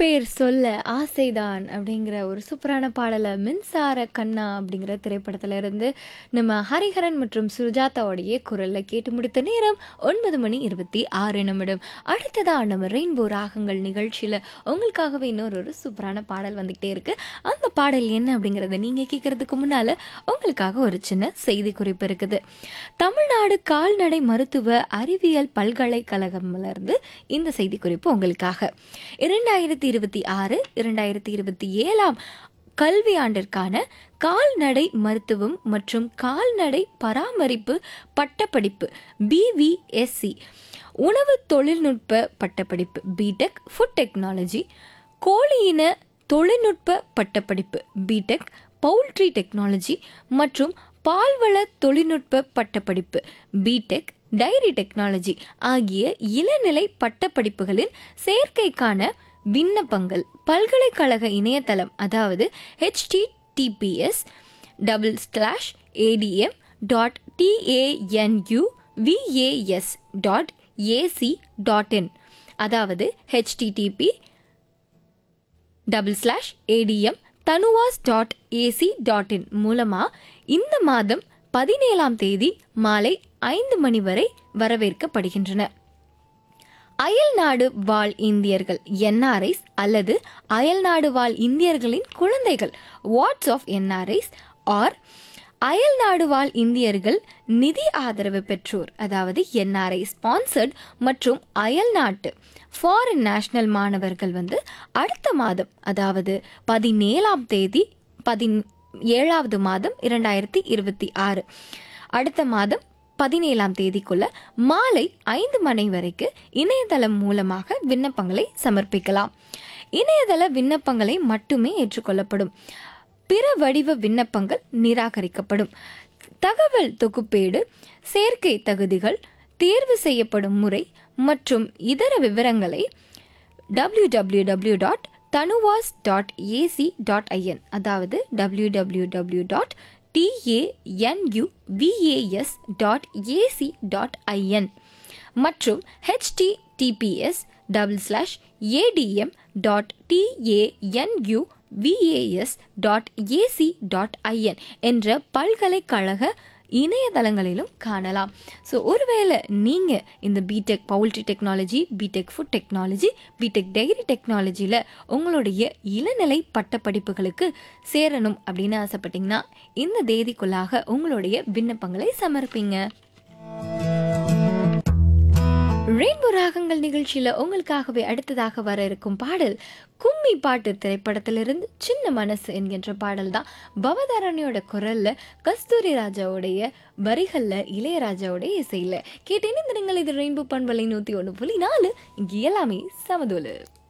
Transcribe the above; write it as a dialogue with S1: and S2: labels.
S1: பேர் சொல்ல ஆசைதான் அப்படிங்கிற ஒரு சூப்பரான பாடலை மின்சார கண்ணா அப்படிங்கிற திரைப்படத்துல இருந்து நம்ம ஹரிஹரன் மற்றும் சுஜாதாவுடைய குரல்ல கேட்டு முடித்த நேரம் ஒன்பது மணி இருபத்தி ஆறு நிமிடம் அடுத்ததா நம்ம ரெயின்போ ராகங்கள் நிகழ்ச்சியில உங்களுக்காகவே இன்னொரு ஒரு சூப்பரான பாடல் வந்துகிட்டே இருக்கு அந்த பாடல் என்ன அப்படிங்கறத நீங்க கேட்கறதுக்கு முன்னால உங்களுக்காக ஒரு சின்ன செய்தி குறிப்பு இருக்குது தமிழ்நாடு கால்நடை மருத்துவ அறிவியல் பல்கலைக்கழகம்ல இருந்து இந்த செய்தி குறிப்பு உங்களுக்காக இரண்டாயிரத்தி இருபத்தி ஆறு இரண்டாயிரத்தி இருபத்தி ஏழாம் கல்வியாண்டிற்கான கால்நடை மருத்துவம் மற்றும் கால்நடை பராமரிப்பு பட்டப்படிப்பு பிவிஎஸ்சி உணவு தொழில்நுட்ப பட்டப்படிப்பு பிடெக் ஃபுட் டெக்னாலஜி கோழியின தொழில்நுட்ப பட்டப்படிப்பு பிடெக் பவுல்ட்ரி டெக்னாலஜி மற்றும் பால்வள தொழில்நுட்ப பட்டப்படிப்பு பிடெக் டைரி டெக்னாலஜி ஆகிய இளநிலை பட்டப்படிப்புகளின் சேர்க்கைக்கான விண்ணப்பங்கள் பல்கலைக்கழக இணையதளம் அதாவது https double slash ATM dot TANU VAS dot AC dot in அதாவது HTTP double slash ATM Tanuvas dot AC dot in மூலமாக இந்த மாதம் பதினேழாம் தேதி மாலை ஐந்து மணி வரை வரவேற்கப்படுகின்றன அயல்நாடு வாழ் இந்தியர்கள் என்ஆர்ஐஸ் அல்லது அயல்நாடு வாழ் இந்தியர்களின் குழந்தைகள் வாட்ஸ் ஆஃப் என்ஆர்ஐஸ் ஆர் அயல்நாடு வாழ் இந்தியர்கள் நிதி ஆதரவு பெற்றோர் அதாவது என்ஆர்ஐ ஸ்பான்சர்ட் மற்றும் அயல்நாட்டு ஃபாரின் நேஷனல் மாணவர்கள் வந்து அடுத்த மாதம் அதாவது பதினேழாம் தேதி பதின் ஏழாவது மாதம் இரண்டாயிரத்தி இருபத்தி ஆறு அடுத்த மாதம் பதினேழாம் தேதிக்குள்ள மாலை ஐந்து மணி வரைக்கும் இணையதளம் மூலமாக விண்ணப்பங்களை சமர்ப்பிக்கலாம் இணையதள விண்ணப்பங்களை மட்டுமே ஏற்றுக்கொள்ளப்படும் பிற வடிவ விண்ணப்பங்கள் நிராகரிக்கப்படும் தகவல் தொகுப்பேடு சேர்க்கை தகுதிகள் தேர்வு செய்யப்படும் முறை மற்றும் இதர விவரங்களை W W W dot Tanuvas dot AC dot IN அதாவது W W W dot TANUVAS dot AC dot IN மற்றும் HTTPS double slash ATM dot TANU VAS dot AC dot IN என்ற பல்கலைக்கழக இணையதளங்களிலும் காணலாம் ஸோ ஒருவேளை நீங்கள் இந்த BTech poultry technology BTech food technology BTech dairy டெக்னாலஜியில் உங்களுடைய இளநிலை பட்டப்படிப்புகளுக்கு சேரணும் அப்படின்னு ஆசைப்பட்டீங்கன்னா இந்த தேதிக்குள்ளாக உங்களுடைய விண்ணப்பங்களை சமர்ப்பிங்க ரெயின்போ ராகங்கள் நிகழ்ச்சியில் உங்களுக்காகவே அடுத்ததாக வர இருக்கும் பாடல் கும்மி பாட்டு திரைப்படத்திலிருந்து சின்ன மனசு என்கின்ற பாடல் தான் பவதாரணியோட குரல்ல கஸ்தூரி ராஜாவுடைய வரிகள்ல இளையராஜாவுடைய இசையில கேட்டேன் இந்த நீங்கள் இது ரெயின்போ பண்பலை நூத்தி ஒன்று புள்ளி நாலு இங்கே எல்லாமே சமதோலு